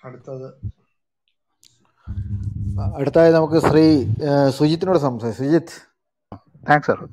അടുത്തത് അടുത്തായി നമുക്ക് ശ്രീ ഏഹ്, സുജിത്തിനോട് സംസാരിക്കാം സുജിത്ത് താങ്ക്സ് അരുൺ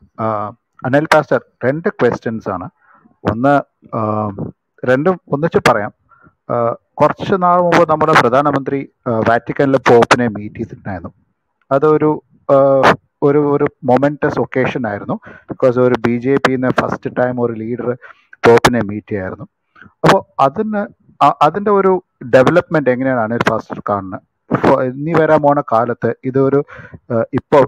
അനിൽ പാസ്റ്റർ രണ്ട് ക്വസ്റ്റ്യൻസ് ആണ് ഒന്ന് ആം, രണ്ടും ഒന്നിച്ച് പറയാം ആ, കുറച്ച് നാൾ മുമ്പ് നമ്മുടെ പ്രധാനമന്ത്രി വാറ്റിക്കനിലെ പോപ്പിനെ മീറ്റ് ചെയ്തിട്ടുണ്ടായിരുന്നു അതൊരു ആ, ഒരു ഒരു മൊമെന്റസ് ഒക്കേഷൻ ആയിരുന്നു ബിക്കോസ് ഒരു ബി ജെ പിന്ന് ഫസ്റ്റ് ടൈം ഒരു ലീഡർ പോപ്പിനെ മീറ്റ് ചെയ്യായിരുന്നു അപ്പോൾ അതിന് അ- അതിന്റെ ഒരു ഡെവലപ്മെന്റ് എങ്ങനെയാണ് അനിൽ പാസ്റ്റർ കാണുന്നത് ഇപ്പോൾ ഇനി വരാൻ പോണ കാലത്ത് ഇതൊരു ആ, ഇപ്പോൾ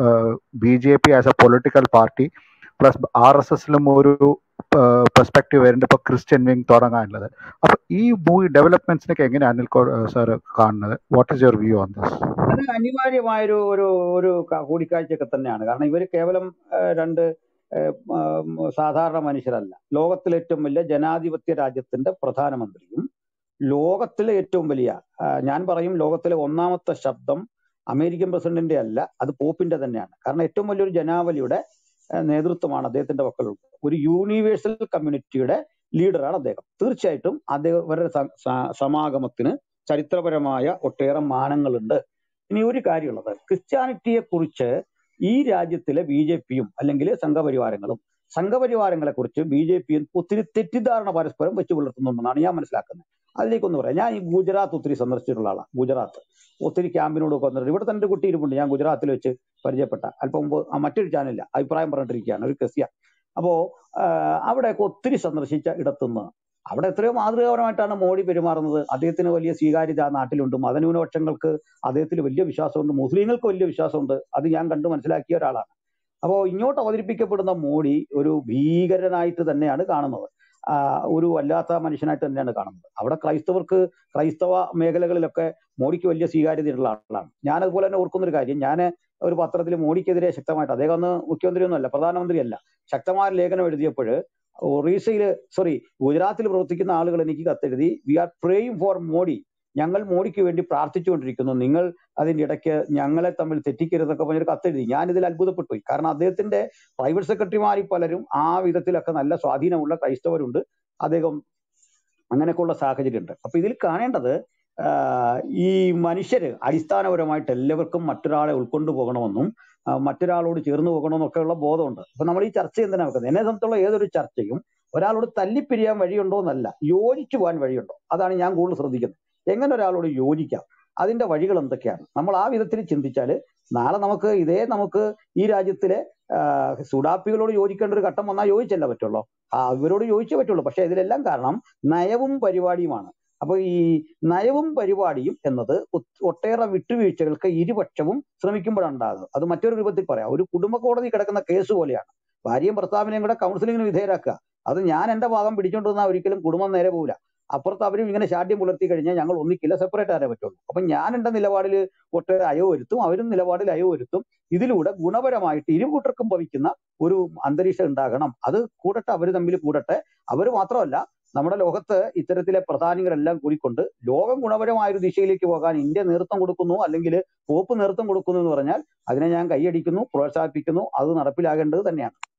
B J P as a political party plus R S എസിലും ഒരു പെർസ്പെക്റ്റീവ് വരുന്നുണ്ട് ഇപ്പോൾ ക്രിസ്ത്യൻ വിങ് തുടങ്ങാനുള്ളത് അപ്പൊ ഈ മൂവി ഡെവലപ്മെന്റ്സിനൊക്കെ എങ്ങനെയാണ് അനിൽ സാർ കാണുന്നത് what is your view on this അത് അനിവാര്യമായൊരു ഒരു ഒരു ക- കൂടിക്കാഴ്ചയൊക്കെ തന്നെയാണ് കാരണം ഇവർ കേവലം ആ, രണ്ട് ആ, ഉം, സാധാരണ മനുഷ്യരല്ല ലോകത്തിലെ ഏറ്റവും വലിയ ജനാധിപത്യ രാജ്യത്തിന്റെ പ്രധാനമന്ത്രിയും ലോകത്തിലെ ഏറ്റവും വലിയ ആ, ഞാൻ പറയും ലോകത്തിലെ ഒന്നാമത്തെ ശബ്ദം അമേരിക്കൻ പ്രസിഡന്റിന്റെ അല്ല അത് പോപ്പിന്റെ തന്നെയാണ് കാരണം ഏറ്റവും വലിയൊരു ജനാവലിയുടെ ആ, നേതൃത്വമാണ് അദ്ദേഹത്തിന്റെ പക്കലുള്ളത് ഒരു യൂണിവേഴ്സൽ കമ്മ്യൂണിറ്റിയുടെ ലീഡറാണ് അദ്ദേഹം തീർച്ചയായിട്ടും അദ്ദേഹം ഇവരുടെ സ- സ- സമാഗമത്തിന് ചരിത്രപരമായ ഒട്ടേറെ മാനങ്ങളുണ്ട് ഇനി ഒരു കാര്യമുള്ളത് ക്രിസ്ത്യാനിറ്റിയെ കുറിച്ച് ഈ രാജ്യത്തിലെ ബി ജെ പിയും അല്ലെങ്കിൽ സംഘപരിവാരങ്ങളും സംഘപരിവാരങ്ങളെ കുറിച്ച് ബി ജെ പിയും ഒത്തിരി തെറ്റിദ്ധാരണ പരസ്പരം വെച്ച് പുലർത്തുന്നുണ്ടെന്നാണ് ഞാൻ മനസ്സിലാക്കുന്നത് അതിലേക്കൊന്ന് പറയാം ഞാൻ ഈ ഗുജറാത്ത് ഒത്തിരി സന്ദർശിച്ചിട്ടുള്ള ആളാണ് ഗുജറാത്ത് ഒത്തിരി ക്യാമ്പിനോടൊക്കെ വന്നിട്ടുണ്ട് ഇവിടെ തന്നെ ഒരു കുട്ടി ഇരിപ്പുണ്ട് ഞാൻ ഗുജറാത്തിൽ വെച്ച് പരിചയപ്പെട്ട അല്പം മുമ്പ് ആ മറ്റൊരു ചാനലില്ല അഭിപ്രായം പറഞ്ഞിട്ടിരിക്കുകയാണ് ഒരു ക്രിസ്ത്യ അപ്പോ ആഹ് അവിടെയൊക്കെ ഒത്തിരി സന്ദർശിച്ച ഇടത്തുനിന്ന് അവിടെ എത്രയോ മാതൃകാപരമായിട്ടാണ് മോഡി പെരുമാറുന്നത് അദ്ദേഹത്തിന് വലിയ സ്വീകാര്യത ആ നാട്ടിലുണ്ട് മതന്യൂനപക്ഷങ്ങൾക്ക് അദ്ദേഹത്തിൽ വലിയ വിശ്വാസമുണ്ട് മുസ്ലിങ്ങൾക്ക് വലിയ വിശ്വാസമുണ്ട് അത് ഞാൻ കണ്ടു മനസ്സിലാക്കിയ ഒരാളാണ് അപ്പോൾ ഇങ്ങോട്ട് അവതരിപ്പിക്കപ്പെടുന്ന മോഡി ഒരു ഭീകരനായിട്ട് തന്നെയാണ് കാണുന്നത് ആ, ഒരു വല്ലാത്ത മനുഷ്യനായിട്ട് തന്നെയാണ് കാണുന്നത് അവിടെ ക്രൈസ്തവർക്ക് ക്രൈസ്തവ മേഖലകളിലൊക്കെ മോഡിക്ക് വലിയ സ്വീകാര്യതയുള്ള ആളാണ് ഞാൻ അതുപോലെ തന്നെ ഓർക്കുന്ന ഒരു കാര്യം ഞാൻ ഒരു പത്രത്തിൽ മോഡിക്കെതിരെ ശക്തമായിട്ട് അദ്ദേഹം അന്ന് മുഖ്യമന്ത്രിയൊന്നുമല്ല പ്രധാനമന്ത്രിയല്ല ശക്തമായ ലേഖനം എഴുതിയപ്പോൾ ഒറീസയിൽ സോറി ഗുജറാത്തിൽ പ്രവർത്തിക്കുന്ന ആളുകൾ എനിക്ക് കത്തെഴുതി we are praying for Modi ഞങ്ങൾ മോഡിക്ക് വേണ്ടി പ്രാർത്ഥിച്ചുകൊണ്ടിരിക്കുന്നു നിങ്ങൾ അതിന്റെ ഇടയ്ക്ക് ഞങ്ങളെ തമ്മിൽ തെറ്റിക്കരുതെന്നൊക്കെ പറഞ്ഞൊരു കത്തെഴുതി ഞാൻ ഇതിൽ അത്ഭുതപ്പെട്ടു പോയി കാരണം അദ്ദേഹത്തിന്റെ പ്രൈവറ്റ് സെക്രട്ടറിമാരിൽ പലരും ആ വിധത്തിലൊക്കെ നല്ല സ്വാധീനമുള്ള ക്രൈസ്തവരുണ്ട് അദ്ദേഹം അങ്ങനെയൊക്കെയുള്ള സാഹചര്യമുണ്ട് അപ്പൊ ഇതിൽ കാണേണ്ടത് ആഹ് ഈ മനുഷ്യര് അടിസ്ഥാനപരമായിട്ട് എല്ലാവർക്കും മറ്റൊരാളെ ഉൾക്കൊണ്ടു പോകണമെന്നും ആ, മറ്റൊരാളോട് ചേർന്ന് പോകണമെന്നൊക്കെ ഉള്ള ബോധമുണ്ട് അപ്പൊ നമ്മൾ ഈ ചർച്ച എന്തിനാ വെക്കുന്നത് എന്നെ സംബന്ധിച്ചുള്ള ഏതൊരു ചർച്ചയും ഒരാളോട് തല്ലിപ്പിരിയാൻ വഴിയുണ്ടോ എന്നല്ല യോജിച്ചു പോകാൻ വഴിയുണ്ടോ അതാണ് ഞാൻ കൂടുതൽ ശ്രദ്ധിക്കുന്നത് എങ്ങനെ ഒരാളോട് യോജിക്കാം അതിന്റെ വഴികൾ എന്തൊക്കെയാണ് നമ്മൾ ആ വിധത്തിൽ ചിന്തിച്ചാൽ നാളെ നമുക്ക് ഇതേ നമുക്ക് ഈ രാജ്യത്തിലെ ആഹ് സുഡാപ്പികളോട് യോജിക്കേണ്ട ഒരു ഘട്ടം വന്നാൽ യോജിച്ചല്ല പറ്റുള്ളൂ ആ ഇവരോട് യോജിച്ചേ പറ്റുള്ളൂ പക്ഷെ ഇതിലെല്ലാം കാരണം നയവും പരിപാടിയുമാണ് അപ്പൊ ഈ നയവും പരിപാടിയും എന്നത് ഒ- ഒട്ടേറെ വിട്ടുവീഴ്ചകൾക്ക് ഇരുപക്ഷവും ശ്രമിക്കുമ്പോഴാണ് ഉണ്ടാകുന്നത് അത് മറ്റൊരു രൂപത്തിൽ പറയാം ഒരു കുടുംബ കോടതി കിടക്കുന്ന കേസ് പോലെയാണ് ഭാര്യയും ഭർത്താവിനെയും കൂടെ കൗൺസിലിങ്ങിന് വിധേയരാക്കുക അത് ഞാൻ എന്റെ ഭാഗം പിടിച്ചോണ്ടിരുന്നാൽ ഒരിക്കലും കുടുംബം നേരെ പോകില്ല അപ്പുറത്ത് അവരും ഇങ്ങനെ ശാഠ്യം പുലർത്തി കഴിഞ്ഞാൽ ഞങ്ങൾ ഒന്നിക്കില്ല സെപ്പറേറ്റ് ആരേ പറ്റുള്ളൂ അപ്പൊ ഞാൻ എന്റെ നിലപാടിൽ ഒട്ടേറെ അയവ് വരുത്തും അവരും നിലപാടിൽ അയവ് വരുത്തും ഇതിലൂടെ ഗുണപരമായിട്ട് ഇരു കൂട്ടർക്കും ഭവിക്കുന്ന ഒരു അന്തരീക്ഷം ഉണ്ടാകണം അത് കൂടട്ടെ അവർ തമ്മിൽ കൂടട്ടെ അവർ മാത്രമല്ല നമ്മുടെ ലോകത്ത് ഇത്തരത്തിലെ പ്രധാനികളെല്ലാം കൂടിക്കൊണ്ട് ലോകം ഗുണപരമായ ഒരു ദിശയിലേക്ക് പോകാൻ ഇന്ത്യ നേതൃത്വം കൊടുക്കുന്നു അല്ലെങ്കിൽ പോപ്പ് നേതൃത്വം കൊടുക്കുന്നു എന്ന് പറഞ്ഞാൽ അതിനെ ഞാൻ കൈയടിക്കുന്നു പ്രോത്സാഹിപ്പിക്കുന്നു അത് നടപ്പിലാകേണ്ടത് തന്നെയാണ്